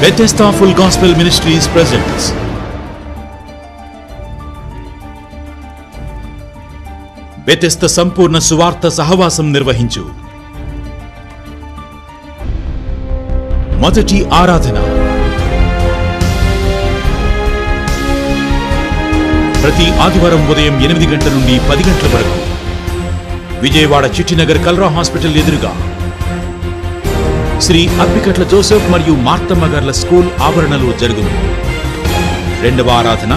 Bethesda Full Gospel Ministries presents Bethesda సంపూర్ణ సువార్త సహవాసం నిర్వహించు మొదటి ఆరాధన ప్రతి ఆదివారం ఉదయం ఎనిమిది గంటల నుండి పది గంటల వరకు విజయవాడ చిట్టినగర్ కల్రా హాస్పిటల్ ఎదురుగా శ్రీ అప్పికట్ల జోసెఫ్ మరియు మార్తమ్మ గార్ల స్కూల్ ఆవరణలో జరుగును రెండవ ఆరాధన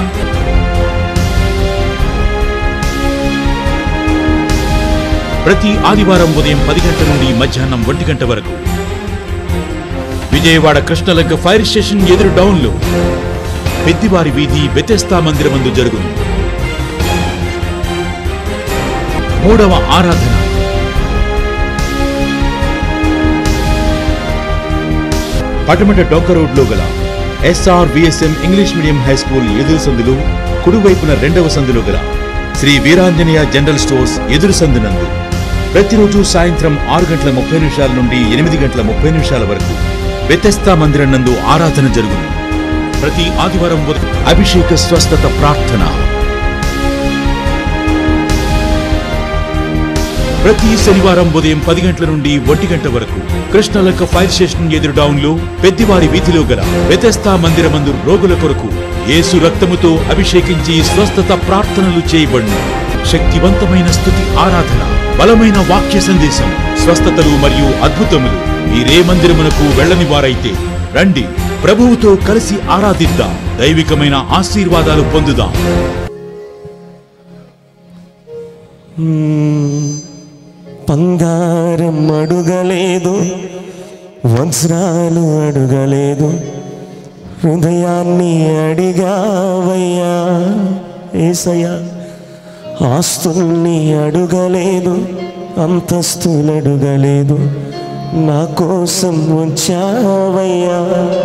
ప్రతి ఆదివారం ఉదయం పది గంటల నుండి మధ్యాహ్నం ఒంటి గంట వరకు విజయవాడ కృష్ణలంక ఫైర్ స్టేషన్ ఎదురు డౌన్లో పెద్దివారి వీధి బెతెస్తా మందిరమందు జరుగును మూడవ ఆరాధన పటమట డొంక రోడ్లో గల SR VSM English medium high school ఎదురు సందులు కుడివైపున రెండవ సందులో గల శ్రీ వీరాంజనేయ జనరల్ స్టోర్స్ ఎదురు సందునందు ప్రతిరోజు సాయంత్రం ఆరు గంటల ముప్పై నిమిషాల నుండి ఎనిమిది గంటల ముప్పై నిమిషాల వరకు వ్యతస్థా మందిరం నందు ఆరాధన జరుగును ప్రతి ఆదివారం ఉదయం అభిషేక స్వస్థత ప్రార్థన ప్రతి శనివారం ఉదయం పది గంటల నుండి ఒంటి గంట వరకు కృష్ణలక్క ఫైర్ స్టేషన్ ఎదురు డౌన్ లో పెద్దివారి వీధిలో గల వ్యతస్థా మందిరమందు రోగుల కొరకు యేసు రక్తముతో అభిషేకించి స్వస్థత ప్రార్థనలు చేయబడును శక్తివంతమైన స్థుతి ఆరాధన బలమైన వాక్య సందేశం స్వస్థతలు మరియు అద్భుతములు మీరే మందిరమునకు వెళ్ళని వారైతే రండి ప్రభువుతో కలిసి ఆరాధిద్దాం దైవికమైన ఆశీర్వాదాలు పొందుదాం బంగారం అడుగలేదు వజ్రాలు అడుగలేదు హృదయాన్ని అడిగావయ్యా ఏసయ్యా ఆస్తుల్ని అడుగలేదు అంతస్తులు అడుగలేదు నా కోసం వచ్చావయ్యా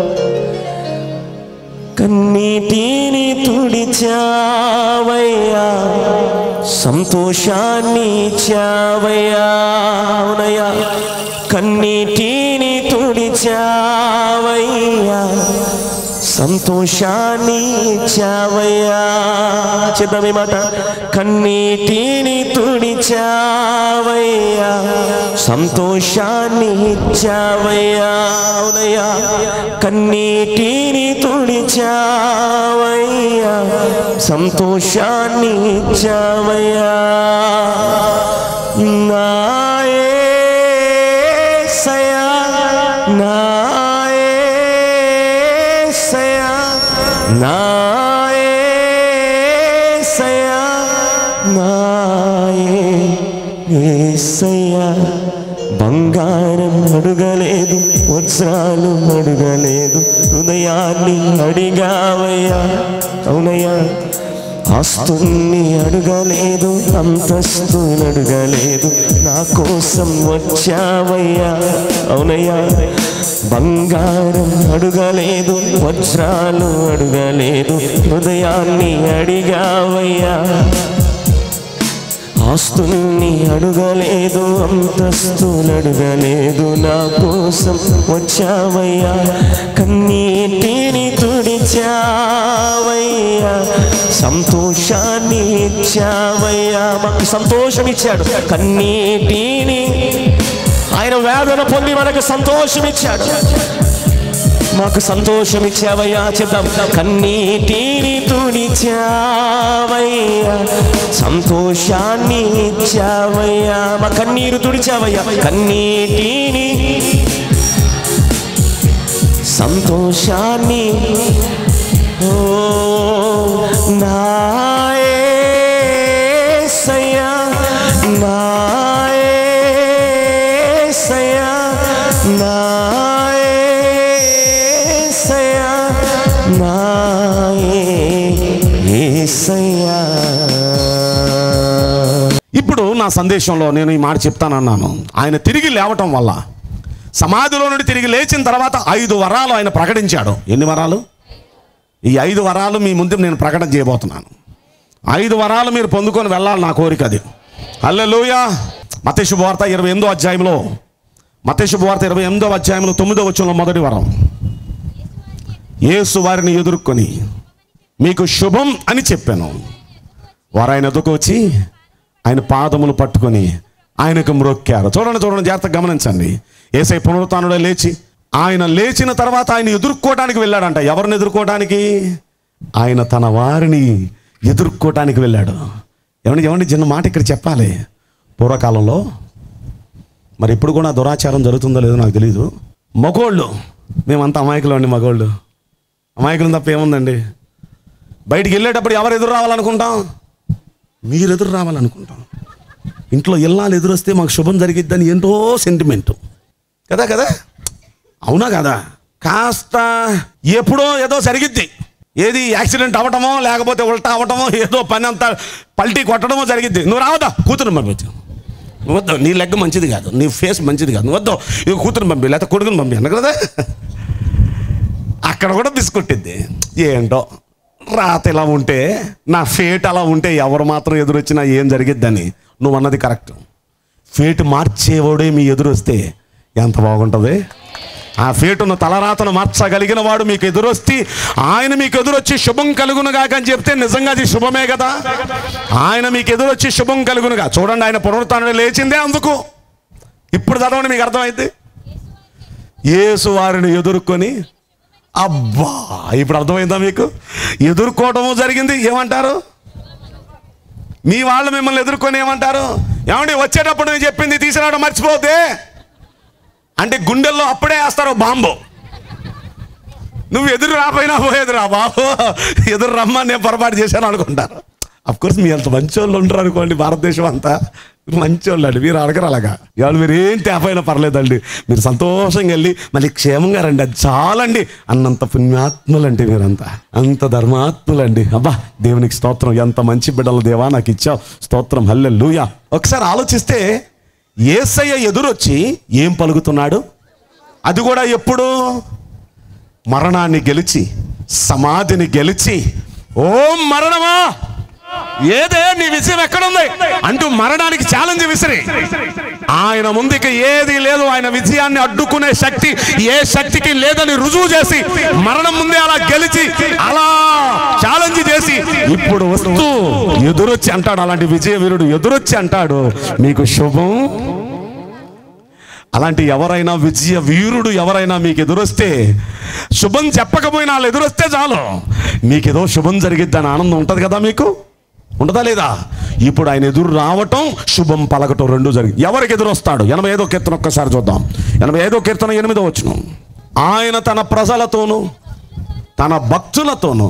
కన్నీటిని తుడిచావయ్యా సంతోషాన్ని ఇచ్చావయ్యా అవునయ్యా కన్నీటిని తుడిచావయ్యా సంతోషాన్ని ఇచ్చావయ్యా చేద్దాం మాట కన్నీటిని తుడిచావయ్యా సంతోషాన్ని ఇచ్చావయ్యా అవునయ్యా కన్నీటిని తుడిచావయ్యా సంతోషాన్ని ఇచ్చావయ్యా నాయసయా నాయసయా నాయసయా నాయసయా బంగారం అడుగలేదు వజ్రాలు అడుగలేదు హృదయాన్ని అడిగావయ్యా అవునయ్యా ఆస్తుల్ని అడుగలేదు అంతస్తులు అడుగలేదు నా కోసం వచ్చావయ్యా అవునయ్యా బంగారం అడుగలేదు వజ్రాలు అడుగలేదు హృదయాన్ని అడిగావయ్యా ఆస్తుల్ని అడుగలేదు అంతస్తులు అడుగలేదు నా కోసం వచ్చావయ్యా కన్నీటిని తుడిచావయ్యా సంతోషాన్ని ఇచ్చావయ్యా మాకు సంతోషం ఇచ్చాడు కన్నీటిని ఆయన వేదన పొంది మనకు సంతోషం ఇచ్చాడు మాకు సంతోషం ఇచ్చావయ్యా చెప్దాం కన్నీటిని తుడిచావయ్యా సంతోషాన్ని ఇచ్చావయ్యా మా కన్నీరు తుడిచావయ్యా కన్నీటిని సంతోషాన్ని ఓ నాయసయ్యా నాయసయ్యా నాయసయ్యా నాయసయ్యా ఇప్పుడు నా సందేశంలో నేను ఈ మాట చెప్తానన్నాను ఆయన తిరిగి లేవటం వల్ల సమాధిలో నుండి తిరిగి లేచిన తర్వాత ఐదు వరాలు ఆయన ప్రకటించాడు ఎన్ని వరాలు ఈ ఐదు వరాలు మీ ముందు నేను ప్రకటన చేయబోతున్నాను ఐదు వరాలు మీరు పొందుకొని వెళ్ళాలి నా కోరిక అది అల్లెలుయ మత శుభవార్త ఇరవై ఎనిమిదో అధ్యాయంలో మత శుభవార్త ఇరవై ఎనిమిదో అధ్యాయంలో తొమ్మిదో వచ్చంలో మొదటి వరం యేసు వారిని ఎదుర్కొని మీకు శుభం అని చెప్పాను వారు ఆయన ఎదుకు వచ్చి ఆయన పాదములు పట్టుకొని ఆయనకు మ్రొక్కారు చూడండి చూడండి జాగ్రత్తగా గమనించండి ఏసై పునరుత్నుడే లేచి ఆయన లేచిన తర్వాత ఆయన ఎదుర్కోవడానికి వెళ్ళాడంట ఎవరిని ఎదుర్కోవడానికి ఆయన తన వారిని ఎదుర్కోవటానికి వెళ్ళాడు ఏమండి ఏమండి చిన్న మాట ఇక్కడ చెప్పాలి పూర్వకాలంలో మరి ఇప్పుడు కూడా దురాచారం జరుగుతుందో లేదో నాకు తెలియదు మగోళ్ళు మేమంతా అమాయకులు అండి మగోళ్ళు అమాయకులు తప్ప ఏముందండి బయటికి వెళ్ళేటప్పుడు ఎవరు ఎదురు రావాలనుకుంటాం మీరు ఎదురు రావాలనుకుంటాం ఇంట్లో ఇల్లాలు ఎదురొస్తే మాకు శుభం జరిగిద్దని ఎంతో సెంటిమెంటు కదా కదా అవునా కదా కాస్త ఎప్పుడో ఏదో జరిగిద్ది ఏది యాక్సిడెంట్ అవ్వటమో లేకపోతే ఉల్టా అవ్వటమో ఏదో పని అంతా పల్టీ కొట్టడమో జరిగిద్ది నువ్వు రావద్దా కూతురు పంపించు నువ్వు వద్దు నీ లెగ్ మంచిది కాదు నీ ఫేస్ మంచిది కాదు నువ్వు వద్దు ఇక కూతురు పంపి లేకపోతే కొడుకుని పంపి అన్న కదా అక్కడ కూడా బిస్కొట్టింది ఏంటో రాత ఇలా ఉంటే నా ఫేట్ అలా ఉంటే ఎవరు మాత్రం ఎదురొచ్చినా ఏం జరిగిద్దని నువ్వు అన్నది కరెక్ట్ ఫేట్ మార్చేవాడే మీ ఎదురొస్తే ఎంత బాగుంటుంది ఆ ఫేటును తలరాతను మార్చగలిగిన వాడు మీకు ఎదురొస్తే ఆయన మీకు ఎదురొచ్చి శుభం కలుగునుగా అని చెప్తే నిజంగా అది శుభమే కదా ఆయన మీకు ఎదురొచ్చి శుభం కలుగునుగా చూడండి ఆయన పునరుత్థానం లేచిందే అందుకు ఇప్పుడు చదవండి మీకు అర్థమైంది యేసు వారిని ఎదుర్కొని అబ్బా ఇప్పుడు అర్థమైందా మీకు ఎదుర్కోవటము జరిగింది ఏమంటారు మీ వాళ్ళు మిమ్మల్ని ఎదుర్కొని ఏమంటారు ఏమండి వచ్చేటప్పుడు నేను చెప్పింది తీసుకురావడం మర్చిపోతే అంటే గుండెల్లో అప్పుడే వేస్తారు బాంబు నువ్వు ఎదురు రాపోయినా పోయేది రా బాబు ఎదురు రమ్మని నేను పొరపాటు చేశాను అనుకుంటారు అఫ్ కోర్స్ మీ అంత మంచి వాళ్ళు ఉంటారు అనుకోండి భారతదేశం అంతా మంచి వాళ్ళు అండి మీరు అడగరు అలాగా ఇవాళ మీరు ఏం తేపైనా పర్లేదండి మీరు సంతోషంగా వెళ్ళి మళ్ళీ క్షేమంగా రండి అది చాలండి అన్నంత పుణ్యాత్ములండి మీరంతా అంత ధర్మాత్ములండి అబ్బా దేవునికి స్తోత్రం ఎంత మంచి బిడ్డలు దేవా నాకు ఇచ్చావు స్తోత్రం హల్లె లూయా ఒకసారి ఆలోచిస్తే ఏసయ్య ఎదురొచ్చి ఏం పలుకుతున్నాడు అది కూడా ఎప్పుడు మరణాన్ని గెలిచి సమాధిని గెలిచి ఓ మరణమా ఏదే నీ విజయం ఎక్కడుంది అంటూ మరణానికి ఛాలెంజ్ విసిరి ఆయన ముందుకి ఏది లేదు ఆయన విజయాన్ని అడ్డుకునే శక్తి ఏ శక్తికి లేదని రుజువు చేసి మరణం ముందే అలా గెలిచి అలా ఛాలెంజ్ చేసి ఇప్పుడు వస్తూ ఎదురొచ్చి అంటాడు అలాంటి విజయ వీరుడు ఎదురొచ్చి అంటాడు మీకు శుభం అలాంటి ఎవరైనా విజయ వీరుడు ఎవరైనా మీకు ఎదురొస్తే శుభం చెప్పకపోయినా వాళ్ళు ఎదురొస్తే చాలు మీకేదో శుభం జరిగిద్దని ఆనందం ఉంటుంది కదా మీకు ఉంటుందా లేదా ఇప్పుడు ఆయన ఎదురు రావటం శుభం పలకటం రెండు జరిగింది ఎవరికి ఎదురొస్తాడు ఎనభై ఐదో కీర్తన ఒక్కసారి చూద్దాం ఎనభై ఐదో కీర్తన ఎనిమిదో వచ్చును ఆయన తన ప్రజలతోనూ తన భక్తులతోనూ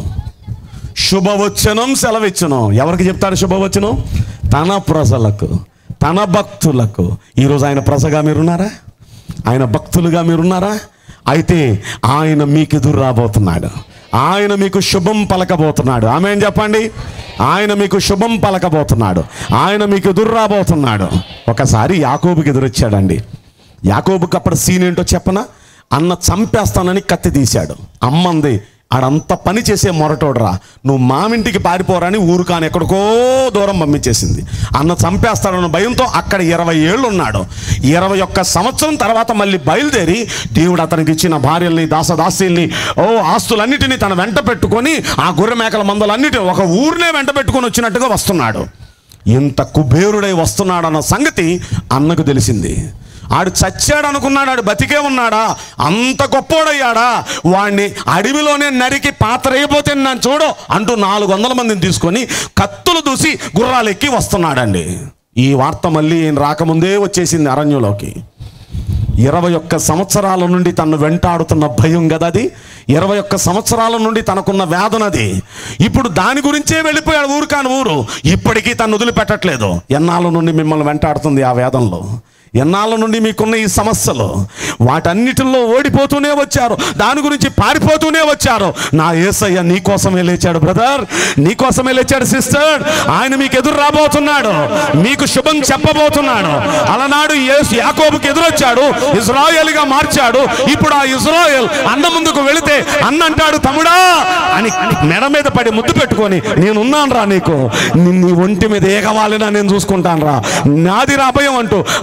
శుభవచనం సెలవిచ్చును ఎవరికి చెప్తాడు శుభవచనం తన ప్రజలకు తన భక్తులకు ఈరోజు ఆయన ప్రజగా మీరున్నారా ఆయన భక్తులుగా మీరున్నారా అయితే ఆయన మీకు ఎదురు రాబోతున్నాడు ఆయన మీకు శుభం పలకబోతున్నాడు ఆమె ఏం చెప్పండి ఆయన మీకు శుభం పలకబోతున్నాడు ఆయన మీకు ఎదురు రాబోతున్నాడు ఒకసారి యాకోబుకి ఎదురొచ్చాడండి యాకోబుకి అప్పుడు సీన్ ఏంటో చెప్పనా అన్న చంపేస్తానని కత్తి తీశాడు అమ్మంది ఆడంత పని చేసే మొరటోడరా నువ్వు మామింటికి పారిపోరని ఊరు కాని ఎక్కడికో దూరం పంపించేసింది అన్న చంపేస్తాడన్న భయంతో అక్కడ ఇరవై ఏళ్ళు ఉన్నాడు ఇరవై ఒక్క సంవత్సరం తర్వాత మళ్ళీ బయలుదేరి దేవుడు అతనికి ఇచ్చిన భార్యల్ని దాసదాసీల్ని ఓ ఆస్తులన్నిటినీ తన వెంట పెట్టుకొని ఆ గొర్రె మేకల మందలన్నిటి ఒక ఊరినే వెంట పెట్టుకొని వచ్చినట్టుగా వస్తున్నాడు ఇంత కుబేరుడై వస్తున్నాడన్న సంగతి అన్నకు తెలిసింది ఆడు చచ్చాడు అనుకున్నాడు ఆడు బతికే ఉన్నాడా అంత గొప్పోడయ్యాడా వాడిని అడవిలోనే నరికి పాత్ర అయిపోతే నన్ను చూడు అంటూ నాలుగు వందల మందిని తీసుకొని కత్తులు దూసి గుర్రాలు ఎక్కి వస్తున్నాడండి ఈ వార్త మళ్ళీ ఈయన రాకముందే వచ్చేసింది అరణ్యంలోకి ఇరవై ఒక్క సంవత్సరాల నుండి తను వెంటాడుతున్న భయం కదా అది ఇరవై ఒక్క సంవత్సరాల నుండి తనకున్న వేదనది ఇప్పుడు దాని గురించే వెళ్ళిపోయాడు ఊరు కాని ఊరు ఇప్పటికీ తను వదిలిపెట్టట్లేదు ఎన్నాళ్ళ నుండి మిమ్మల్ని వెంటాడుతుంది ఆ వేదంలో ఎన్నాళ్ళ నుండి మీకున్న ఈ సమస్యలు వాటన్నిటిలో ఓడిపోతూనే వచ్చారు దాని గురించి పారిపోతూనే వచ్చారు నా ఏసయ్య నీ కోసమే లేచాడు బ్రదర్ నీ కోసమే లేచాడు సిస్టర్ ఆయన మీకు ఎదురు రాబోతున్నాడు మీకు శుభం చెప్పబోతున్నాడు అలనాడు యేసు యాకోబుకి ఎదురొచ్చాడు ఇజ్రాయేల్గా మార్చాడు ఇప్పుడు ఆ ఇజ్రాయెల్ అన్న ముందుకు వెళితే అన్న అంటాడు తమ్ముడా అని మెడ మీద పడి ముద్దు పెట్టుకొని నేనున్నాను రా నీకు నీ- నీ ఒంటి మీద ఏగవాలినా నేను చూసుకుంటాను రా నాది రా అభయం అంటూ ఆ అన్నే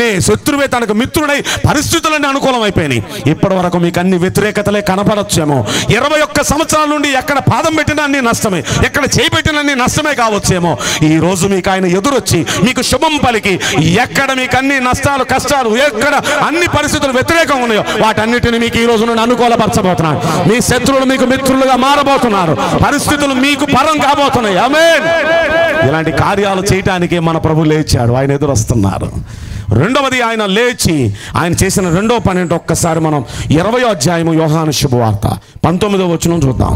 శత్రువే శత్రువే తనకు మిత్రుడై పరిస్థితులన్నీ అనుకూలం అయిపోయినాయి ఇప్పటి వరకు మీకు అన్ని వ్యతిరేకతలే కనపడొచ్చేమో ఇరవై ఒక్క సంవత్సరాల నుండి ఎక్కడ పాదం పెట్టినా అన్ని నష్టమే ఎక్కడ చేయి పెట్టినా అన్ని నష్టమే కావచ్చేమో ఈ రోజు మీకు ఆయన ఎదురొచ్చి మీకు శుభం పలికి ఎక్కడ మీకు అన్ని నష్టాలు కష్టాలు ఎక్కడ అన్ని పరిస్థితులు వ్యతిరేకంగా ఉన్నాయో వాటన్నిటిని మీకు ఈ రోజు నుండి అనుకూలపరచబోతున్నాడు మీ శత్రువులు మీకు మిత్రులుగా మారబోతున్నారు పరిస్థితులు మీకు పరం కాబోతున్నాయి ఆమేన్ ఇలాంటి కార్యాలు చేయటానికి మన ప్రభు లేచాడు ఆయన ఎదురొస్తున్నారు రెండవది ఆయన లేచి ఆయన చేసిన రెండో పని ఏంటో ఒక్కసారి మనం ఇరవయో అధ్యాయము యోహాను శుభవార్త పంతొమ్మిదో వచ్చిన చూద్దాం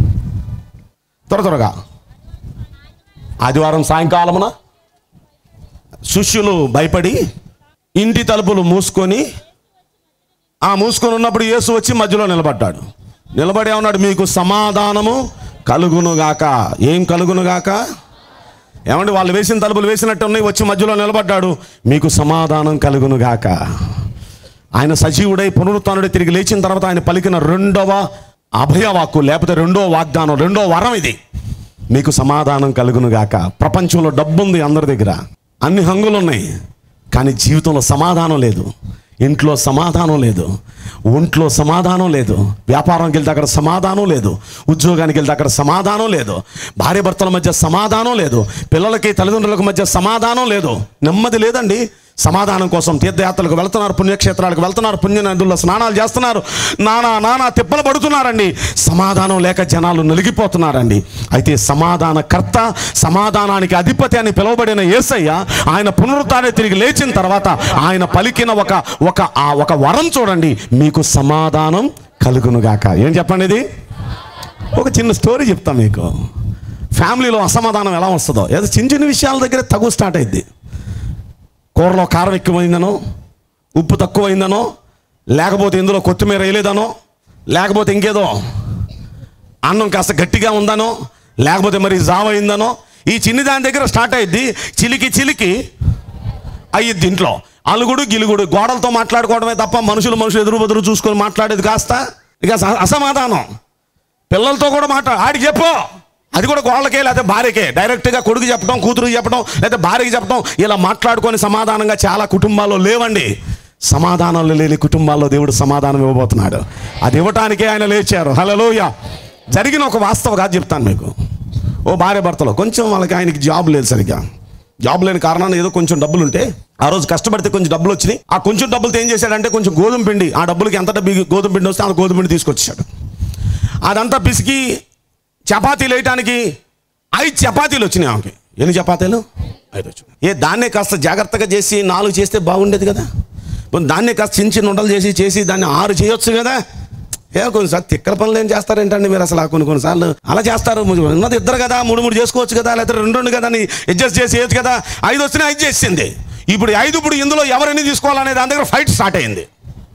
త్వర త్వరగా ఆదివారం సాయంకాలమున శిష్యులు భయపడి ఇంటి తలుపులు మూసుకొని ఆ మూసుకొని ఉన్నప్పుడు యేసు వచ్చి మధ్యలో నిలబడ్డాడు నిలబడి ఉన్నాడు మీకు సమాధానము కలుగునుగాక ఏం కలుగునుగాక ఏమండి వాళ్ళు వేసిన తలుపులు వేసినట్టు ఉన్నాయి వచ్చి మధ్యలో నిలబడ్డాడు మీకు సమాధానం కలుగునుగాక ఆయన సజీవుడై పునరుత్నుడై తిరిగి లేచిన తర్వాత ఆయన పలికిన రెండవ అభయవాక్కు లేకపోతే రెండో వాగ్దానం రెండో వరం ఇది మీకు సమాధానం కలుగునుగాక ప్రపంచంలో డబ్బు ఉంది అందరి దగ్గర అన్ని హంగులు ఉన్నాయి కానీ జీవితంలో సమాధానం లేదు ఇంట్లో సమాధానం లేదు ఒంట్లో సమాధానం లేదు వ్యాపారానికి వెళ్తే అక్కడ సమాధానం లేదు ఉద్యోగానికి వెళ్తే అక్కడ సమాధానం లేదు భార్య భర్తల మధ్య సమాధానం లేదు పిల్లలకి తల్లిదండ్రులకు మధ్య సమాధానం లేదు నెమ్మది లేదండి సమాధానం కోసం తీర్థయాత్రలకు వెళ్తున్నారు పుణ్యక్షేత్రాలకు వెళ్తున్నారు పుణ్య నదుల్లో స్నానాలు చేస్తున్నారు నానా నానా తిప్పలు పడుతున్నారండి సమాధానం లేక జనాలు నలిగిపోతున్నారండి అయితే సమాధానకర్త సమాధానానికి అధిపతి అని పిలువబడిన యేసయ్య ఆయన పునరుత్థానం తిరిగి లేచిన తర్వాత ఆయన పలికిన ఒక ఒక ఆ ఒక వరం చూడండి మీకు సమాధానం కలుగునుగాక ఏం చెప్పండి ఇది ఒక చిన్న స్టోరీ చెప్తా మీకు ఫ్యామిలీలో అసమాధానం ఎలా వస్తుందో ఏదో చిన్న చిన్న విషయాల దగ్గర తగు స్టార్ట్ అయింది కూరలో కారం ఎక్కువైందనో ఉప్పు తక్కువైందనో లేకపోతే ఇందులో కొత్తిమీర వేయలేదనో లేకపోతే ఇంకేదో అన్నం కాస్త గట్టిగా ఉందనో లేకపోతే మరి జావ అయిందనో ఈ చిన్ని దాని దగ్గర స్టార్ట్ అయ్యిద్ది చిలికి చిలికి అయ్యిద్ది ఇంట్లో అలుగుడు గిలుగుడు గోడలతో మాట్లాడుకోవడమే తప్ప మనుషులు మనుషులు ఎదురు బదురు చూసుకొని మాట్లాడేది కాస్త ఇక అస- అసమాధానం పిల్లలతో కూడా మాట్లాడు ఆడికి చెప్పు అది కూడా గోళ్ళకే లేకపోతే భార్యకే డైరెక్ట్గా కొడుకు చెప్పడం కూతురుకి చెప్పడం లేకపోతే భార్యకి చెప్పడం ఇలా మాట్లాడుకొని సమాధానంగా చాలా కుటుంబాల్లో లేవండి సమాధానాలు లేని కుటుంబాల్లో దేవుడు సమాధానం ఇవ్వబోతున్నాడు అది ఇవ్వటానికే ఆయన లేచారు హలోయ జరిగిన ఒక వాస్తవ కాదు చెప్తాను మీకు ఓ భార్య భర్తలో కొంచెం వాళ్ళకి ఆయనకి జాబ్ లేదు సరిగ్గా జాబ్ లేని కారణాన్ని ఏదో కొంచెం డబ్బులు ఉంటే ఆ రోజు కష్టపడితే కొంచెం డబ్బులు వచ్చినాయి ఆ కొంచెం డబ్బులతో ఏం చేశాడంటే కొంచెం గోధుమ పిండి ఆ డబ్బులకి ఎంత డబ్బు గోధుమ పిండి వస్తే ఆ గోధుమ పిండి తీసుకొచ్చాడు అదంతా పిసికి చపాతీలు వేయటానికి ఐదు చపాతీలు వచ్చినాయి ఆమెకి ఎన్ని చపాతీలు ఐదు వచ్చినాయి ఏ దాన్నే కాస్త జాగ్రత్తగా చేసి నాలుగు చేస్తే బాగుండేది కదా పోనీ దాన్నే కాస్త చిన్న చిన్న ఉండలు చేసి చేసి దాన్ని ఆరు చేయొచ్చు కదా ఏ కొన్నిసార్లు తిక్కల పనులు ఏం చేస్తారేంటండి మీరు అసలు ఆ కొన్ని కొన్నిసార్లు అలా చేస్తారు ఉన్నది ఇద్దరు కదా మూడు మూడు చేసుకోవచ్చు కదా లేకపోతే రెండు రెండు కదా అని అడ్జస్ట్ చేసి వేయచ్చు కదా ఐదు వస్తేనే ఐదు చేసింది ఇప్పుడు ఈ ఐదు ఇప్పుడు ఇందులో ఎవరిని తీసుకోవాలనే దాని దగ్గర ఫైట్ స్టార్ట్ అయింది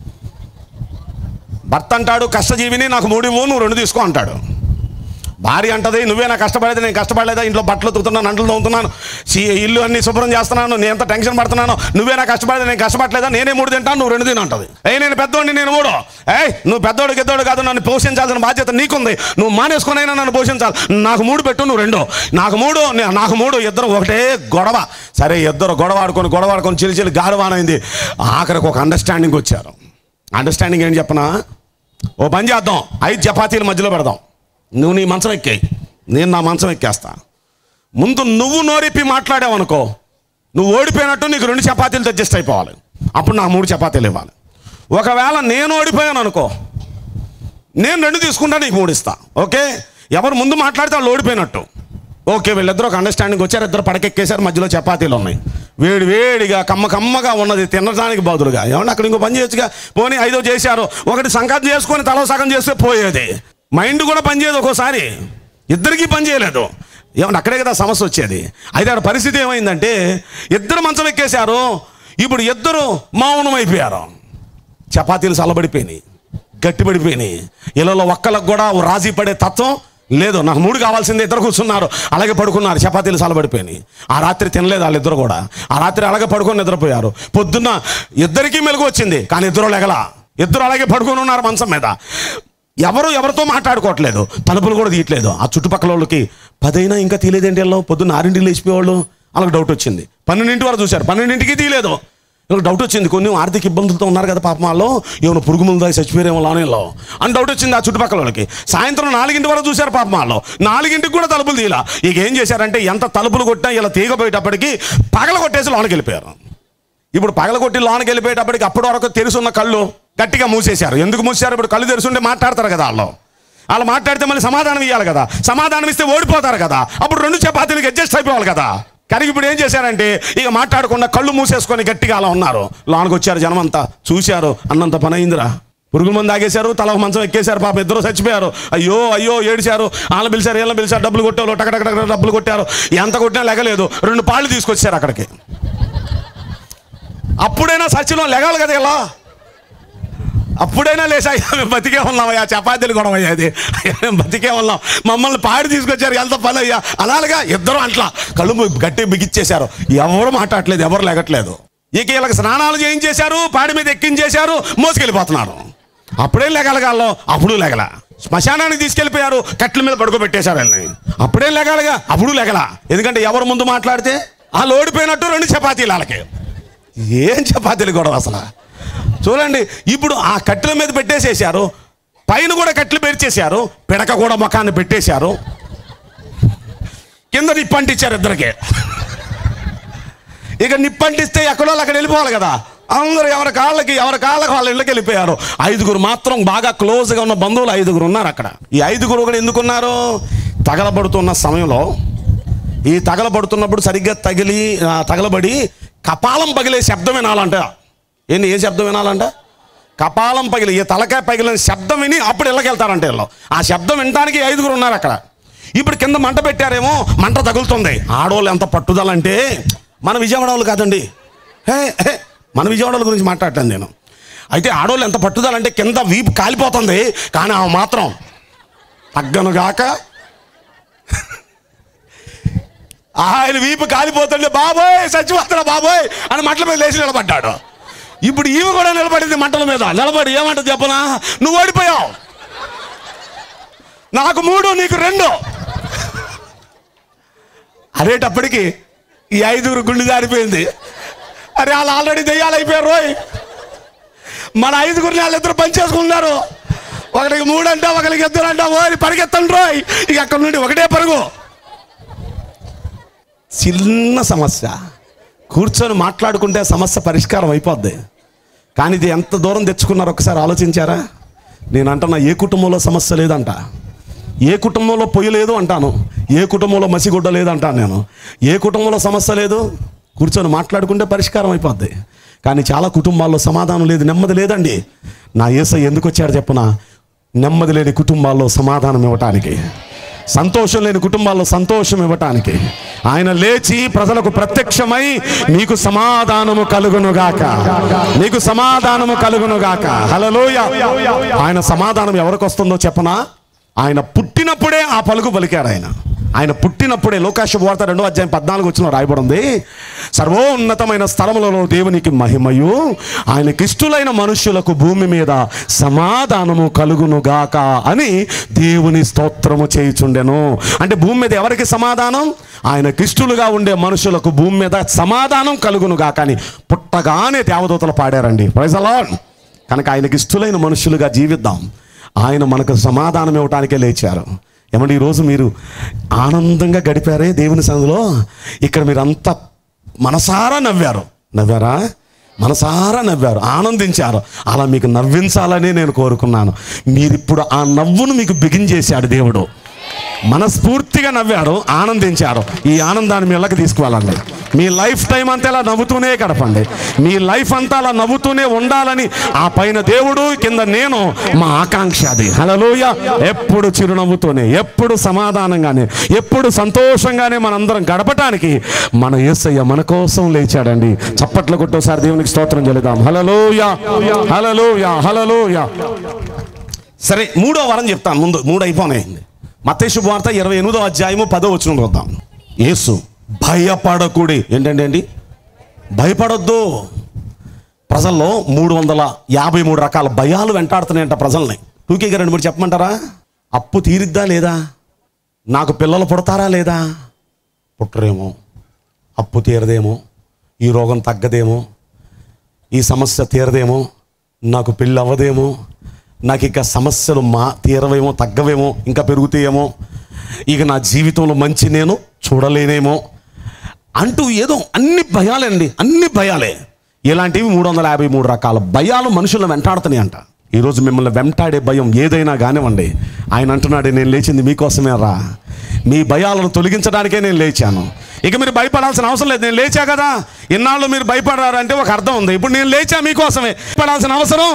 భర్త అంటాడు కష్టజీవిని నాకు మూడు ఇవ్వు, నువ్వు రెండు తీసుకో అంటాడు భార్య అంటది నువ్వే నా కష్టపడేది నేను కష్టపడలేదా ఇంట్లో బట్టలు తుకుతున్నాను అంటలు తోముతున్నాను చి- ఇల్లు అన్ని శుభ్రం చేస్తున్నాను నేను ఎంత టెన్షన్ పడుతున్నాను నువ్వే నా కష్టపడేది నేను కష్టపడలేదా నేనే మూడు తింటాను నువ్వు రెండు తిని అంటది ఏ నేను పెద్దోడిని నేను మూడు ఏయ్ నువ్వు పెద్దోడు పెద్దోడు కాదు నన్ను పోషించాల్సిన బాధ్యత నీకుంది నువ్వు మానేసుకునైనా నన్ను పోషించాలి నాకు మూడు పెట్టు నువ్వు రెండు నాకు మూడు నే- నాకు మూడు ఇద్దరు ఒకటే గొడవ సరే ఇద్దరు గొడవ ఆడుకొని గొడవ ఆడుకొని చిలి చిలి గాడవానైంది ఆఖరికి ఒక అండర్స్టాండింగ్ వచ్చారు అండర్స్టాండింగ్ ఏంటి చెప్పనా ఓ పని చేద్దాం ఐదు చపాతీల మధ్యలో పెడదాం నువ్వు నీ మంచం ఎక్కాయి నేను నా మంచం ఎక్కేస్తా ముందు నువ్వు నోరిప్పి మాట్లాడావనుకో నువ్వు ఓడిపోయినట్టు నీకు రెండు చపాతీలు అడ్జస్ట్ అయిపోవాలి అప్పుడు నాకు మూడు చపాతీలు ఇవ్వాలి ఒకవేళ నేను ఓడిపోయాను అనుకో నేను రెండు తీసుకుంటా నీకు మూడు ఇస్తా ఓకే ఎవరు ముందు మాట్లాడితే వాళ్ళు ఓడిపోయినట్టు ఓకే వీళ్ళిద్దరు ఒక అండర్స్టాండింగ్ వచ్చారు ఇద్దరు పడకెక్కేశారు మధ్యలో చపాతీలు ఉన్నాయి వేడి వేడిగా కమ్మ కమ్మగా ఉన్నది తినడానికి బదులుగా ఏమన్నా అక్కడ ఇంకో పని చేయొచ్చుగా పోనీ ఐదో చేశారు ఒకటి సంక్రాంతి చేసుకొని తలో సగం చేస్తే పోయేది మైండ్ కూడా పనిచేయదు ఒక్కోసారి ఇద్దరికీ పని చేయలేదు ఏమన్నా అక్కడే కదా సమస్య వచ్చేది అయితే ఆడ పరిస్థితి ఏమైందంటే ఇద్దరు మంచం ఎక్కేశారు ఇప్పుడు ఇద్దరు మౌనం అయిపోయారు చపాతీలు చల్లబడిపోయినాయి గట్టిపడిపోయినాయి ఇళ్ళలో ఒక్కలకు కూడా ఓ రాజీ పడే తత్వం లేదు నాకు మూడు కావాల్సిందే ఇద్దరు కూర్చున్నారు అలాగే పడుకున్నారు చపాతీలు చల్లబడిపోయినాయి ఆ రాత్రి తినలేదు వాళ్ళిద్దరు కూడా ఆ రాత్రి అలాగే పడుకొని నిద్రపోయారు పొద్దున్న ఇద్దరికీ మెలుగు వచ్చింది కానీ ఇద్దరు లెగల ఇద్దరు అలాగే పడుకొని ఉన్నారు మంచం మీద ఎవరు ఎవరితో మాట్లాడుకోవట్లేదు తలుపులు కూడా తీయట్లేదు ఆ చుట్టుపక్కల వాళ్ళకి పదైనా ఇంకా తీయలేదేంటి వీళ్ళు పొద్దున్న ఆరింటికి లేచిపోయేవాళ్ళు వాళ్ళకి డౌట్ వచ్చింది పన్నెండింటి వరకు చూశారు పన్నెండింటికి తీయలేదు నాకు డౌట్ వచ్చింది కొన్ని ఆర్థిక ఇబ్బందులతో ఉన్నారు కదా పాపం వాళ్ళు ఏమైనా పురుగు ముందు చచ్చిపోయారేమో లానేలో అని డౌట్ వచ్చింది ఆ చుట్టుపక్కల వాళ్ళకి సాయంత్రం నాలుగింటి వరకు చూశారు పాపం వాళ్ళు నాలుగింటికి కూడా తలుపులు తీలా ఇక ఏం చేశారంటే ఎంత తలుపులు కొట్టినా ఇలా తీగ పోయేటప్పటికి పగల కొట్టేసి లోనకి వెళ్ళిపోయారు ఇప్పుడు పగలగొట్టి లోనకి వెళ్ళిపోయేటప్పటికి అప్పటి వరకు తెరుసున్న కళ్ళు గట్టిగా మూసేశారు ఎందుకు మూసేశారు ఇప్పుడు కళ్ళు తెరుస్తుంటే మాట్లాడతారు కదా వాళ్ళు వాళ్ళు మాట్లాడితే మళ్ళీ సమాధానం ఇవ్వాలి కదా సమాధానం ఇస్తే ఓడిపోతారు కదా అప్పుడు రెండు చపాతీలకు అడ్జస్ట్ అయిపోవాలి కదా కానీ ఇప్పుడు ఏం చేశారంటే ఇక మాట్లాడకుండా కళ్ళు మూసేసుకొని గట్టిగా అలా ఉన్నారు లోనకి వచ్చారు జనం అంతా చూశారు అన్నంత పని అయిందిరా పురుగుల మంది ఆగేశారు తల ఒక మంచం ఎక్కేశారు పాప ఇద్దరు చచ్చిపోయారు అయ్యో అయ్యో ఏడిచారు వాళ్ళని పిలిచారు వీళ్ళని పిలిచారు డబ్బులు కొట్టారు టకటక డబ్బులు కొట్టారు ఎంత కొట్టినా లెగలేదు రెండు పాళ్ళు తీసుకొచ్చారు అక్కడికి అప్పుడైనా సచిలో లెగాలి కదా ఇలా అప్పుడైనా లేసాయ్యా మేము బతికే ఉన్నామయ్యా చపాతీలు కూడా అయ్యా అది మేము బతికే ఉన్నాం మమ్మల్ని పాడి తీసుకొచ్చారు ఎంత పని అయ్యా అలాగా ఇద్దరు అట్లా కళ్ళు ము- గట్టి బిగిచ్చేశారు ఎవరు మాట్లాడట్లేదు ఎవరు లెగట్లేదు ఇక వీళ్ళకి స్నానాలు చేయించేశారు పాడి మీద ఎక్కించేశారు మోసుకెళ్ళిపోతున్నారు అప్పుడేం లెగలగాల్లో అప్పుడు లెగల శ్మశానానికి తీసుకెళ్ళిపోయారు కట్ల మీద పడుకోబెట్టేశారు వాళ్ళని అప్పుడేం లెగాలిగా అప్పుడు లెగల ఎందుకంటే ఎవరు ముందు మాట్లాడితే వాళ్ళు ఓడిపోయినట్టు రెండు చపాతీలు వాళ్ళకి ఏం చపాతీలు గొడవ అసలు చూడండి ఇప్పుడు ఆ కట్టెల మీద పెట్టేసేసారు పైన కూడా కట్టెలు పెరిచేశారు పిడక కూడా ముఖాన్ని పెట్టేశారు కింద నిప్పంటిచ్చారు ఇద్దరికి ఇక నిప్పంటిస్తే ఎక్కడో అక్కడ వెళ్ళిపోవాలి కదా అందరూ ఎవరి కాళ్ళకి ఎవరి కాళ్ళకి వాళ్ళ ఇళ్ళకి వెళ్ళిపోయారు ఐదుగురు మాత్రం బాగా క్లోజ్గా ఉన్న బంధువులు ఐదుగురు ఉన్నారు అక్కడ ఈ ఐదుగురు కూడా ఎందుకున్నారు తగలబడుతున్న సమయంలో ఈ తగలబడుతున్నప్పుడు సరిగ్గా తగిలి ఆ, తగలబడి కపాలం పగిలే శబ్దం వినాలంట ఏంటి ఏ శబ్దం వినాలంట కపాలం పగిలి ఈ తలకాయ పగిలిన శబ్దం విని అప్పుడు ఇళ్ళకి వెళ్తారంట వీళ్ళు ఆ శబ్దం వినడానికి ఐదుగురు ఉన్నారు అక్కడ ఇప్పుడు కింద మంట పెట్టారేమో మంట తగులుతుంది ఆడవాళ్ళు ఎంత పట్టుదల అంటే మన విజయవాడ వాళ్ళు కాదండి హే హే మన విజయవాడ వాళ్ళ గురించి మాట్లాడటాను నేను అయితే ఆడవాళ్ళు ఎంత పట్టుదల అంటే కింద వీపు కాలిపోతుంది కానీ ఆమె మాత్రం తగ్గనుగాక ఆయన వీపు కాలిపోతుండే బాబోయ్ చచ్చిపోతాడు బాబోయ్ అని మంటల మీద లేచి నిలబడ్డాడు ఇప్పుడు ఈమె కూడా నిలబడింది మంటల మీద నిలబడి ఏమంటది చెప్పనా నువ్వు ఓడిపోయావు నాకు మూడు నీకు రెండు అదేటప్పటికి ఈ ఐదుగురు గుండె జారిపోయింది అరే వాళ్ళు ఆల్రెడీ దెయ్యాలైపోయారు రోయ్ మన ఐదుగురిని వాళ్ళిద్దరు పనిచేసుకున్నారు ఒకరికి మూడు అంటా ఒకరికి ఇద్దరు అంటా ఓ పరిగెత్తండి రోయ్ ఇక అక్కడ నుండి ఒకటే పరుగు చిన్న సమస్య కూర్చొని మాట్లాడుకుంటే ఆ సమస్య పరిష్కారం అయిపోద్ది కానీ ఇది ఎంత దూరం తెచ్చుకున్నారో ఒకసారి ఆలోచించారా నేను అంటున్నా ఏ కుటుంబంలో సమస్య లేదంట ఏ కుటుంబంలో పొయ్యి లేదు అంటాను ఏ కుటుంబంలో మసిగుడ్డ లేదు అంటాను నేను ఏ కుటుంబంలో సమస్య లేదు కూర్చొని మాట్లాడుకుంటే పరిష్కారం అయిపోద్ది కానీ చాలా కుటుంబాల్లో సమాధానం లేదు నెమ్మది లేదండి నా ఏసై ఎందుకు వచ్చాడు చెప్పనా నెమ్మది లేని కుటుంబాల్లో సమాధానం ఇవ్వటానికి సంతోషం లేని కుటుంబాల్లో సంతోషం ఇవ్వటానికి ఆయన లేచి ప్రజలకు ప్రత్యక్షమై నీకు సమాధానము కలుగునుగాక నీకు సమాధానము కలుగునుగాక హలలోయ ఆయన సమాధానం ఎవరికి వస్తుందో చెప్పనా ఆయన పుట్టినప్పుడే ఆ పలుకు పలికాడు ఆయన ఆయన పుట్టినప్పుడే లోకాశ వార్త రెండో అధ్యాయం పద్నాలుగు వచ్చిన రాయబడి ఉంది సర్వోన్నతమైన స్థలములలో దేవునికి మహిమయు ఆయనకిష్టులైన మనుష్యులకు భూమి మీద సమాధానము కలుగునుగాక అని దేవుని స్తోత్రము చేయుచుండెను అంటే భూమి మీద ఎవరికి సమాధానం ఆయనకిష్టులుగా ఉండే మనుషులకు భూమి మీద సమాధానం కలుగునుగాక అని పుట్టగానే దేవదూతలు పాడారండి ప్రైజలా కనుక ఆయనకి ఇష్టలైన మనుషులుగా జీవిద్దాం ఆయన మనకు సమాధానం ఇవ్వటానికే లేచారు ఏమంటే ఈరోజు మీరు ఆనందంగా గడిపారే దేవుని సందులో ఇక్కడ మీరు అంతా మనసారా నవ్వారు నవ్వారా మనసారా నవ్వారు ఆనందించారు అలా మీకు నవ్వించాలని నేను కోరుకున్నాను మీరిప్పుడు ఆ నవ్వును మీకు బిగించేశాడు దేవుడు మనస్ఫూర్తిగా నవ్వారు ఆనందించారు ఈ ఆనందాన్ని మీ ఇళ్ళకి తీసుకువెళ్ళండి మీ లైఫ్ టైం అంతా ఇలా నవ్వుతూనే గడపండి మీ లైఫ్ అంతా అలా నవ్వుతూనే ఉండాలని ఆ పైన దేవుడు కింద నేను మా ఆకాంక్ష అది హలోయ ఎప్పుడు చిరునవ్వుతూనే ఎప్పుడు సమాధానంగానే ఎప్పుడు సంతోషంగానే మనందరం గడపటానికి మన యేసయ్య మన కోసం లేచాడండి చప్పట్లు కొట్టోసారి దేవునికి స్తోత్రం చెల్లిద్దాం హలలోయ హలలోయ హలలోయ సరే మూడో వరం చెప్తాను ముందు మూడు అయిపోయినాయింది మత్తయి వార్త ఇరవై ఎనిమిదో అధ్యాయము పదో వచ్చిన చూద్దాం యేసు భయపడకుడి ఏంటండి అండి భయపడొద్దు ప్రజల్లో మూడు వందల యాభై మూడు రకాల భయాలు వెంటాడుతున్నాయంట ప్రజల్ని టూకే గారు రెండు మూడు చెప్పమంటారా అప్పు తీరిద్దా లేదా నాకు పిల్లలు పుడతారా లేదా పుట్టరేమో అప్పు తీరదేమో ఈ రోగం తగ్గదేమో ఈ సమస్య తీరదేమో నాకు పెళ్ళి అవ్వదేమో నాకు ఇక సమస్యలు మా తీరవేమో తగ్గవేమో ఇంకా పెరుగుతాయేమో ఇక నా జీవితంలో మంచి నేను చూడలేనేమో అంటూ ఏదో అన్ని భయాలండి అన్ని భయాలే ఇలాంటివి మూడు వందల యాభై మూడు రకాల భయాలు మనుషులను వెంటాడుతున్నాయి అంట ఈరోజు మిమ్మల్ని వెంటాడే భయం ఏదైనా కానివ్వండి ఆయన అంటున్నాడు నేను లేచింది మీకోసమే రా మీ భయాలను తొలగించడానికే నేను లేచాను ఇక మీరు భయపడాల్సిన అవసరం లేదు నేను లేచా కదా ఇన్నాళ్ళు మీరు భయపడారంటే ఒక అర్థం ఉంది ఇప్పుడు నేను లేచా మీకోసమే పడాల్సిన అవసరం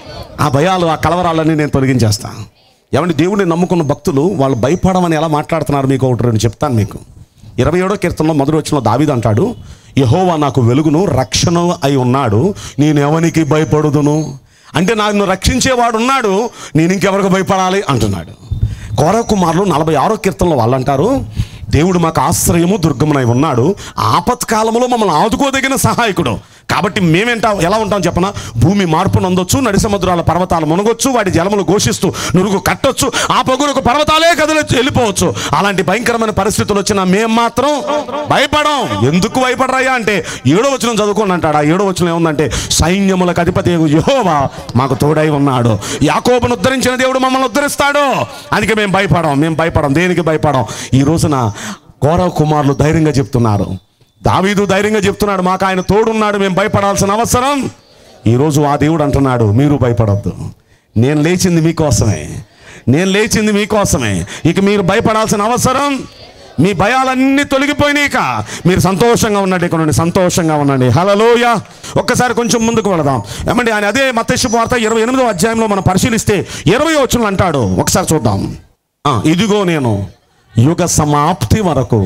ఆ భయాలు ఆ కలవరాలన్నీ నేను తొలగించేస్తాను ఏమంటే దేవుడిని నమ్ముకున్న భక్తులు వాళ్ళు భయపడమని ఎలా మాట్లాడుతున్నారు మీకు ఒకటి రెండు చెప్తాను మీకు ఇరవై ఏడో కీర్తనలో మొదటి వచ్చిన దావీదు అంటాడు యహోవా నాకు వెలుగును రక్షణ అయి ఉన్నాడు నేను ఎవనికి భయపడుదును అంటే నన్ను రక్షించేవాడు ఉన్నాడు నేను ఇంకెవరికి భయపడాలి అంటున్నాడు కోర కుమారులు నలభై ఆరో కీర్తనలో వాళ్ళు అంటారు దేవుడు మాకు ఆశ్రయము దుర్గమునై ఉన్నాడు ఆపత్కాలంలో మమ్మల్ని ఆదుకోదగిన సహాయకుడు కాబట్టి మేమేంటా ఎలా ఉంటాం చెప్పన భూమి మార్పు నందొచ్చు నడి సముద్రాల పర్వతాలు మునగొచ్చు వాటి జలములు ఘోషిస్తూ నురుగు కట్టొచ్చు ఆ పొగురుకు పర్వతాలే కదిలి వెళ్ళిపోవచ్చు అలాంటి భయంకరమైన పరిస్థితులు వచ్చినా మేం మాత్రం భయపడం ఎందుకు భయపడరయ్యా అంటే ఏడో వచనం చదువుకోండి అంటాడు ఆ ఏడో వచనం ఏముందంటే సైన్యములకు అధిపతి యెహోవా మాకు తోడై ఉన్నాడు యాకోబును ఉద్ధరించిన దేవుడు మమ్మల్ని ఉద్ధరిస్తాడు అందుకే మేము భయపడం మేము భయపడం దేనికి భయపడం ఈ రోజున కౌరవ కుమారులు ధైర్యంగా చెప్తున్నారు దావీదు ధైర్యంగా చెప్తున్నాడు మాకు ఆయన తోడున్నాడు మేము భయపడాల్సిన అవసరం ఈరోజు ఆ దేవుడు అంటున్నాడు మీరు భయపడొద్దు నేను లేచింది మీకోసమే నేను లేచింది మీకోసమే ఇక మీరు భయపడాల్సిన అవసరం మీ భయాలన్నీ తొలగిపోయినాయిక మీరు సంతోషంగా ఉండండి ఇక్కడ నుండి సంతోషంగా ఉండండి హలలోయ ఒక్కసారి కొంచెం ముందుకు వెళదాం ఏమండి ఆయన అదే మత్స్య వార్త ఇరవై ఎనిమిదో అధ్యాయంలో మనం పరిశీలిస్తే ఇరవై వచ్చులు అంటాడు ఒకసారి చూద్దాం ఆ, ఇదిగో నేను యుగ సమాప్తి వరకు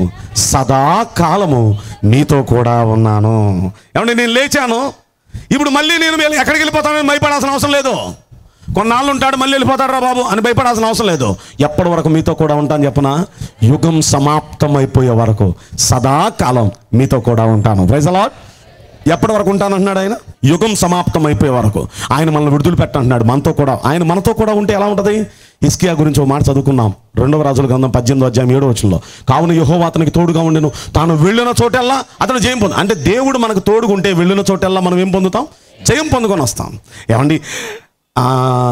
సదాకాలము మీతో కూడా ఉన్నాను ఏమండి నేను లేచాను ఇప్పుడు మళ్ళీ నేను వెళ్ళి ఎక్కడికి వెళ్ళిపోతానని భయపడాల్సిన అవసరం లేదు కొన్నాళ్ళు ఉంటాడు మళ్ళీ వెళ్ళిపోతాడు రా బాబు అని భయపడాల్సిన అవసరం లేదు ఎప్పటి వరకు మీతో కూడా ఉంటాను చెప్పన యుగం సమాప్తం అయిపోయే వరకు సదాకాలం మీతో కూడా ఉంటాను ప్రైజలాడ్ ఎప్పటి వరకు ఉంటాను అంటున్నాడు ఆయన యుగం సమాప్తం అయిపోయే వరకు ఆయన మనల్ని విడుదల పెట్టంటున్నాడు మనతో కూడా ఆయన మనతో కూడా ఉంటే ఎలా ఉంటుంది ఇస్కియా గురించి ఒక మాట చదువుకున్నాం రెండవ రాజుల గ్రంథం పద్దెనిమిదో అధ్యాయం ఏడో వచ్చంలో కావున యహోవా అతనికి తోడుగా ఉండెను తాను వెళ్ళిన చోటెల్లా అతను జయం పొందు అంటే దేవుడు మనకు తోడుగా ఉంటే వెళ్ళిన చోటెల్లా మనం ఏం పొందుతాం జయం పొందుకొని వస్తాం ఏమండి ఆ,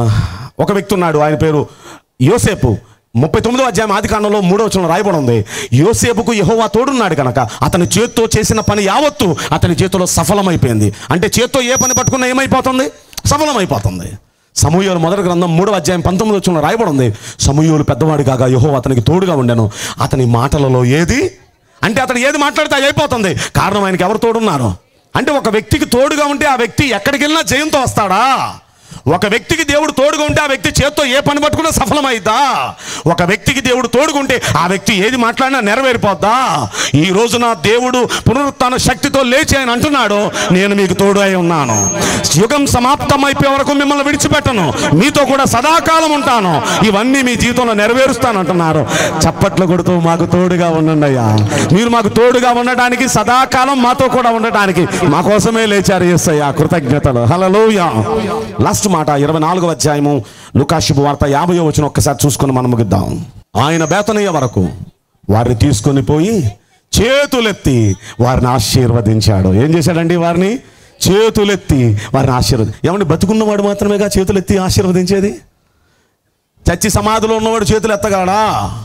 ఒక వ్యక్తి ఉన్నాడు ఆయన పేరు యోసేపు ముప్పై తొమ్మిదో అధ్యాయం ఆది కాండంలో మూడో వచనం రాయబడి ఉంది యోసేపుకు యెహోవా తోడున్నాడు కనుక అతని చేత్తో చేసిన పని యావత్తు అతని చేతిలో సఫలమైపోయింది అంటే చేత్తో ఏ పని పట్టుకున్నా ఏమైపోతుంది సఫలమైపోతుంది సమూహలు మొదటి గ్రంథం మూడో అధ్యాయం పంతొమ్మిది వచ్చిన రాయబడి ఉంది సమూహలు పెద్దవాడు కాగా యహో అతనికి తోడుగా ఉండెను అతని మాటలలో ఏది అంటే అతను ఏది మాట్లాడితే అది అయిపోతుంది కారణం ఆయనకి ఎవరు తోడున్నారు అంటే ఒక వ్యక్తికి తోడుగా ఉంటే ఆ వ్యక్తి ఎక్కడికి వెళ్ళినా జయంతో వస్తాడా ఒక వ్యక్తికి దేవుడు తోడుగా ఉంటే ఆ వ్యక్తి చేత్తో ఏ పని పట్టుకున్నా సఫలమైద్దా ఒక వ్యక్తికి దేవుడు తోడుగుంటే ఆ వ్యక్తి ఏది మాట్లాడినా నెరవేరిపోద్దా ఈ రోజున దేవుడు పునరుత్న శక్తితో లేచి ఆయన అంటున్నాడు నేను మీకు తోడు అయి ఉన్నాను యుగం సమాప్తం అయిపోయే వరకు మిమ్మల్ని విడిచిపెట్టను మీతో కూడా సదాకాలం ఉంటాను ఇవన్నీ మీ జీవితంలో నెరవేరుస్తాను అంటున్నారు చప్పట్లు కొడుతూ మాకు తోడుగా ఉండండి అయ్యా మీరు మాకు తోడుగా ఉండటానికి సదాకాలం మాతో కూడా ఉండటానికి మా కోసమే లేచారు ఎస్సయ్యా కృతజ్ఞతలు హలలోయ లాస్ట్ మాట ఇరవై నాలుగవ అధ్యాయము లుకాశిబు వార్త యాభయో వచ్చిన ఒక్కసారి చూసుకొని మనం ముగిద్దాం ఆయన బేతనయ్య వరకు వారిని తీసుకొని పోయి చేతులెత్తి వారిని ఆశీర్వదించాడు ఏం చేశాడండి వారిని చేతులెత్తి వారిని ఆశీర్వది ఏమండి బతుకున్నవాడు మాత్రమేగా చేతులెత్తి ఆశీర్వదించేది చచ్చి సమాధిలో ఉన్నవాడు చేతులు ఎత్తగాడా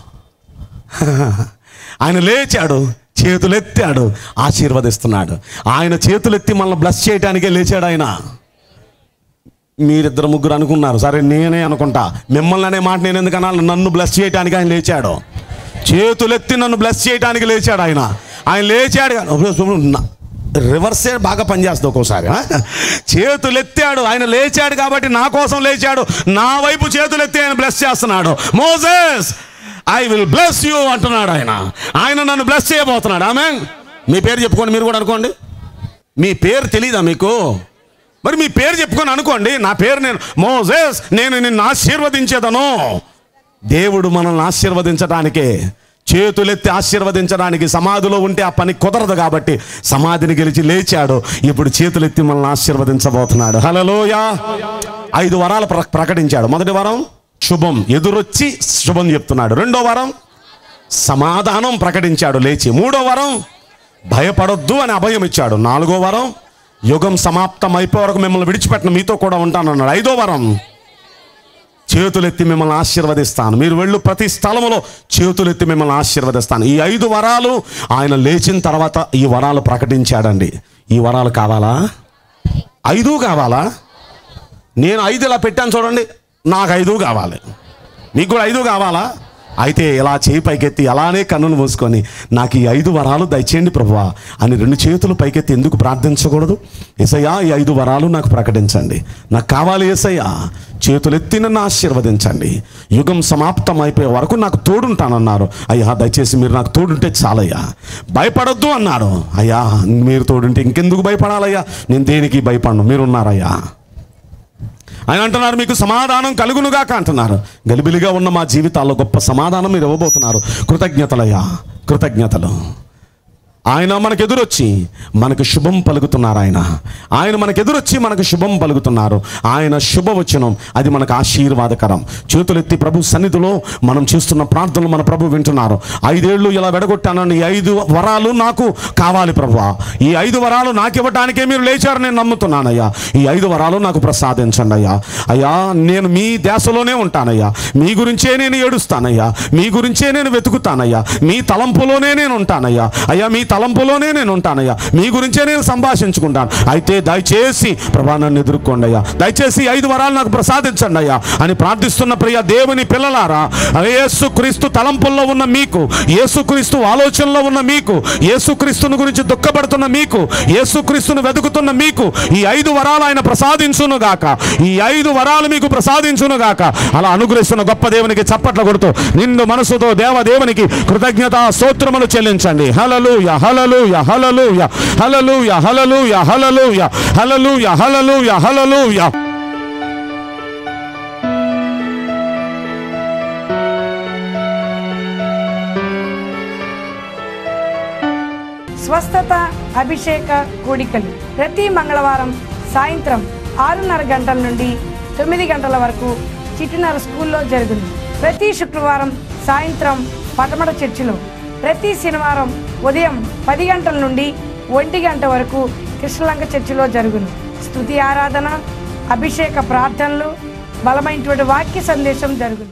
ఆయన లేచాడు చేతులెత్తాడు ఆశీర్వదిస్తున్నాడు ఆయన చేతులెత్తి మనల్ని బ్లస్ చేయడానికే లేచాడు ఆయన మీరిద్దరు ముగ్గురు అనుకున్నారు సరే నేనే అనుకుంటా మిమ్మల్ని అనే మాట నేను ఎందుకు అనాలి నన్ను బ్లెస్ చేయడానికి ఆయన లేచాడు చేతులెత్తి నన్ను బ్లెస్ చేయడానికి లేచాడు ఆయన ఆయన లేచాడు కానీ- నా- రివర్సే బాగా పనిచేస్తుంది ఒక్కోసారి ఆ? చేతులెత్తాడు ఆయన లేచాడు కాబట్టి నా కోసం లేచాడు నా వైపు చేతులెత్తి ఆయన బ్లెస్ చేస్తున్నాడు Moses I will bless you అంటున్నాడు ఆయన ఆయన నన్ను బ్లెస్ చేయబోతున్నాడు ఆమె మీ పేరు చెప్పుకోండి మీరు కూడా అనుకోండి మీ పేరు తెలీదా మీకు మరి మీ పేరు చెప్పుకొని అనుకోండి నా పేరు నేను మోజెస్ నేను నిన్ను ఆశీర్వదించేదను దేవుడు మనల్ని ఆశీర్వదించడానికే చేతులెత్తి ఆశీర్వదించడానికి సమాధిలో ఉంటే ఆ పని కుదరదు కాబట్టి సమాధిని గెలిచి లేచాడు ఇప్పుడు చేతులెత్తి మనల్ని ఆశీర్వదించబోతున్నాడు హలోయ ఐదు వరాలు ప్ర- ప్రకటించాడు మొదటి వరం శుభం ఎదురొచ్చి శుభం చెప్తున్నాడు రెండో వరం సమాధానం ప్రకటించాడు లేచి మూడో వరం భయపడొద్దు అని అభయం ఇచ్చాడు నాలుగో వరం యుగం సమాప్తం అయిపోయే వరకు మిమ్మల్ని విడిచిపెట్టిన మీతో కూడా ఉంటానన్నాడు ఐదో వరం చేతులెత్తి మిమ్మల్ని ఆశీర్వదిస్తాను మీరు వెళ్ళు ప్రతి స్థలములో చేతులెత్తి మిమ్మల్ని ఆశీర్వదిస్తాను ఈ ఐదు వరాలు ఆయన లేచిన తర్వాత ఈ వరాలు ప్రకటించాడండి ఈ వరాలు కావాలా ఐదు కావాలా నేను ఐదు ఇలా పెట్టాను చూడండి నాకు ఐదు కావాలి మీకు కూడా ఐదు కావాలా అయితే ఇలా చేయి పైకెత్తి అలానే కన్నులు మూసుకొని నాకు ఈ ఐదు వరాలు దయచేయండి ప్రభువా అని రెండు చేతులు పైకెత్తి ఎందుకు ప్రార్థించకూడదు ఏసయ్యా ఈ ఐదు వరాలు నాకు ప్రకటించండి నాకు కావాలి ఏసయ్యా చేతులెత్తి నన్ను ఆశీర్వదించండి యుగం సమాప్తం అయిపోయే వరకు నాకు తోడుంటానన్నారు అయ్యా దయచేసి మీరు నాకు తోడుంటే చాలయ్యా భయపడొద్దు అన్నారు అయ్యా మీరు తోడుంటే ఇంకెందుకు భయపడాలయ్యా నేను దేనికి భయపడను మీరున్నారయ్యా ఆయన అంటున్నారు మీకు సమాధానం కలుగునుగాక అంటున్నారు గలిబిలిగా ఉన్న మా జీవితాల్లో గొప్ప సమాధానం మీరు ఇవ్వబోతున్నారు కృతజ్ఞతలయ్యా కృతజ్ఞతలు ఆయన మనకు ఎదురొచ్చి మనకు శుభం పలుకుతున్నారు ఆయన ఆయన మనకు ఎదురొచ్చి మనకు శుభం పలుకుతున్నారు ఆయన శుభవచనం అది మనకు ఆశీర్వాదకరం చేతులెత్తి ప్రభు సన్నిధిలో మనం చేస్తున్న ప్రార్థనలు మన ప్రభు వింటున్నారు ఐదేళ్లు ఇలా వెడగొట్టానని ఈ ఐదు వరాలు నాకు కావాలి ప్రభు ఈ ఐదు వరాలు నాకు ఇవ్వడానికే మీరు లేచారు నేను నమ్ముతున్నానయ్యా ఈ ఐదు వరాలు నాకు ప్రసాదించండి అయ్యా అయ్యా నేను మీ దేశంలోనే ఉంటానయ్యా మీ గురించే నేను ఏడుస్తానయ్యా మీ గురించే నేను వెతుకుతానయ్యా మీ తలంపులోనే నేను ఉంటానయ్యా అయ్యా మీ తలంపులోనే నేను ఉంటానయ్యా మీ గురించే నేను సంభాషించుకుంటాను అయితే దయచేసి ప్రభా నన్ను ఎదుర్కోండి అయ్యా దయచేసి ఈ ఐదు వరాలు నాకు ప్రసాదించండి అయ్యా అని ప్రార్థిస్తున్న ప్రియ దేవుని పిల్లలారా యేసుక్రీస్తు తలంపుల్లో ఉన్న మీకు యేసుక్రీస్తు ఆలోచనలో ఉన్న మీకు యేసుక్రీస్తుని గురించి దుఃఖపడుతున్న మీకు యేసుక్రీస్తును వెతుకుతున్న మీకు ఈ ఐదు వరాలు ఆయన ప్రసాదించును గాక ఈ ఐదు వరాలు మీకు ప్రసాదించును గాక అలా అనుగ్రహిస్తున్న గొప్ప దేవునికి చప్పట్ల కొడుతూ నిన్ను మనసుతో దేవదేవునికి కృతజ్ఞత స్తోత్రములు చెల్లించండి హలలుయ హలలుయ హలలుయ హలలుయ హలలుయ హలలుయ హలలుయ హలలుయ హలలుయ స్వస్థత అభిషేక కూడికలు ప్రతి మంగళవారం సాయంత్రం ఆరున్నర గంటల నుండి తొమ్మిది గంటల వరకు చిట్టినర స్కూల్లో జరుగును ప్రతి శుక్రవారం సాయంత్రం పటమట చర్చిలో ప్రతి శనివారం ఉదయం పది గంటల నుండి ఒంటి గంట వరకు కృష్ణలంక చర్చిలో జరుగును స్తుతి ఆరాధన అభిషేక ప్రార్థనలు బలమైనటువంటి వాక్య సందేశం జరుగును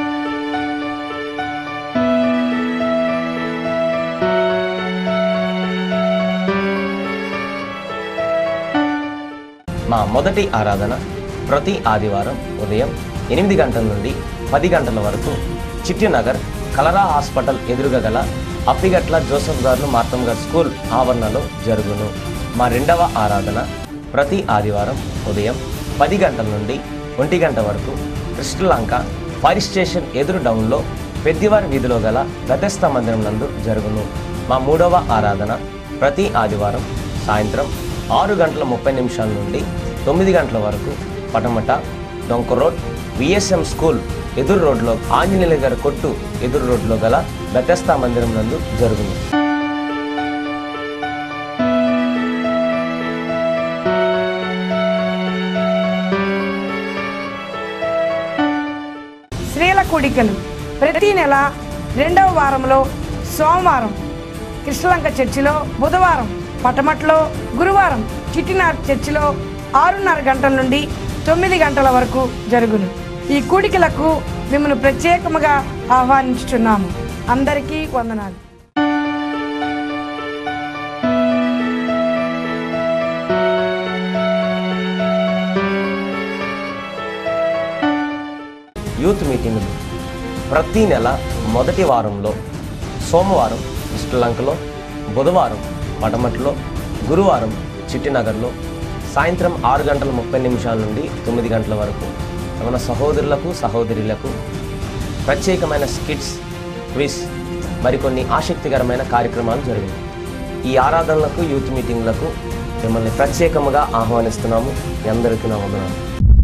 మా మొదటి ఆరాధన ప్రతి ఆదివారం ఉదయం ఎనిమిది గంటల నుండి పది గంటల వరకు చిట్టినగర్ కలరా హాస్పిటల్ ఎదురుగా గల అప్పిగట్ల జోసఫ్ గారు మార్తం గారు స్కూల్ ఆవరణలో జరుగును మా రెండవ ఆరాధన ప్రతి ఆదివారం ఉదయం పది గంటల నుండి ఒంటి గంట వరకు కృష్ణలంక ఫైర్ స్టేషన్ ఎదురు డౌన్లో పెద్దివారి వీధిలో గల గతస్థ మందిరం నందు జరుగును మా మూడవ ఆరాధన ప్రతి ఆదివారం సాయంత్రం ఆరు గంటల ముప్పై నిమిషాల నుండి తొమ్మిది గంటల వరకు పటమట డొంక రోడ్ విఎస్ఎం స్కూల్ ఎదురు రోడ్లో ఆంజనేయుల గారి కొట్టు ఎదురు రోడ్లో గల బెతస్తా మందిరం నందు జరుగును స్త్రీల కూడికలు ప్రతి నెల రెండవ వారంలో సోమవారం కృష్ణలంక చర్చిలో బుధవారం పటమట్లో గురువారం చిట్టినార్ చర్చిలో ఆరున్నర గంటల నుండి తొమ్మిది గంటల వరకు జరుగును ఈ కూడికలకు మిమ్మల్ని ప్రత్యేకముగా ఆహ్వానించుచున్నాము అందరికీ వందనాలు యూత్ మీటింగులు ప్రతి నెల మొదటి వారంలో సోమవారం శ్రీలంకలో బుధవారం పటమట్లో గురువారం చిట్టినగర్లో సాయంత్రం ఆరు గంటల ముప్పై నిమిషాల నుండి తొమ్మిది గంటల వరకు మన సహోదరులకు సహోదరులకు ప్రత్యేకమైన స్కిట్స్ క్విజ్ మరికొన్ని ఆసక్తికరమైన కార్యక్రమాలు జరిగాయి ఈ ఆరాధనలకు యూత్ మీటింగ్లకు మిమ్మల్ని ప్రత్యేకముగా ఆహ్వానిస్తున్నాము మీ అందరికీ నా వందనాలు